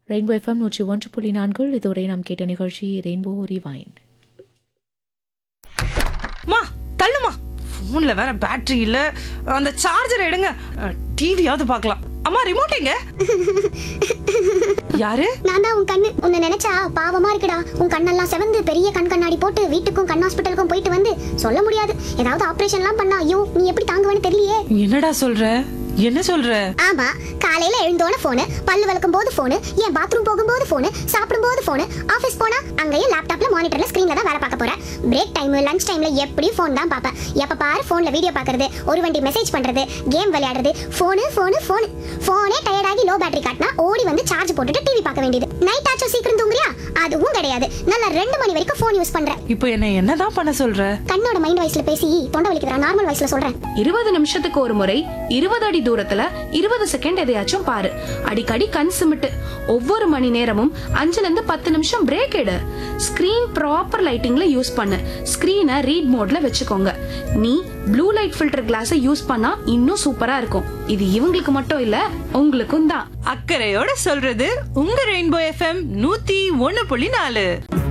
rainbow FM நூற்றி ஒன்று புள்ளி நான்கில் இதுவரை நாம் கேட்ட நிகழ்ச்சி ரெயின்போ ரிவைண்ட் மா தள்ளுமா போன்ல வேற பேட்டரி இல்ல அந்த சார்ஜர் எடுங்க டிவியாவது பார்க்கலாம் அம்மா ரிமோட் எங்க யாரு நான் தான் உன் கண்ணு உன்னை நினைச்சா பாவமா இருக்குடா உன் கண்ணெல்லாம் செவந்து பெரிய கண் கண்ணாடி போட்டு வீட்டுக்கும் கண் ஹாஸ்பிட்டலுக்கும் போயிட்டு வந்து சொல்ல முடியாது ஏதாவது ஆபரேஷன்லாம் பண்ணா ஐயோ நீ எப்படி தாங்குவேன்னு தெரியலையே என்னடா சொல்ற என்ன சொல்ற ஆமா காலையில எழுந்தோன போனு பல்லு விளக்கும் போது போனு என் பாத்ரூம் போகும்போது போனு சாப்பிடும் போது போனு ஆபீஸ் போனா அங்கேயும் லேப்டாப்ல மானிட்டர்ல ஸ்கிரீன்ல தான் வேலை பார்க்க போறேன் பிரேக் டைம் லஞ்ச் டைம்ல எப்படி ஃபோன் தான் பார்ப்பேன் எப்ப பாரு போன்ல வீடியோ பார்க்கறது ஒரு வண்டி மெசேஜ் பண்றது கேம் விளையாடுறது போனு போனு போனு போனே டயர்டாகி லோ பேட்டரி காட்டினா ஓடி வந்து சார்ஜ் போட்டுட்டு டிவி பார்க்க வேண்டியது நைட் ஆச்சும் சீக்கிரம் தூங்குறியா அதுவும் கிடையாது நல்லா ரெண்டு மணி வரைக்கும் ஃபோன் யூஸ் பண்றேன் இப்போ என்ன என்னதான் பண்ண சொல்ற கண்ணோட மைண்ட் வாய்ஸ்ல பேசி தொண்டை வலிக்குதுடா நார்மல் வாய்ஸ்ல சொல்றேன் இருபது நிமிஷத்துக்கு ஒரு முறை இருபது அடி தூரத்துல இருபது செகண்ட் எதையாச்சும் பாரு அடிக்கடி கண் சிமிட்டு ஒவ்வொரு மணி நேரமும் அஞ்சுல இருந்து பத்து நிமிஷம் பிரேக் எடு ஸ்கிரீன் ப்ராப்பர் லைட்டிங்ல யூஸ் பண்ணு ஸ்கிரீனை ரீட் மோட்ல வச்சுக்கோங்க நீ ப்ளூ லைட் ஃபில்டர் கிளாஸை யூஸ் பண்ணா இன்னும் சூப்பரா இருக்கும் இது இவங்களுக்கு மட்டும் இல்ல உங்களுக்கும் தான் அக்கறையோட சொல்றது உங்க ரெயின்போ எஃப்எம் நூத்தி ஒண்ணு புள்ளி நாலு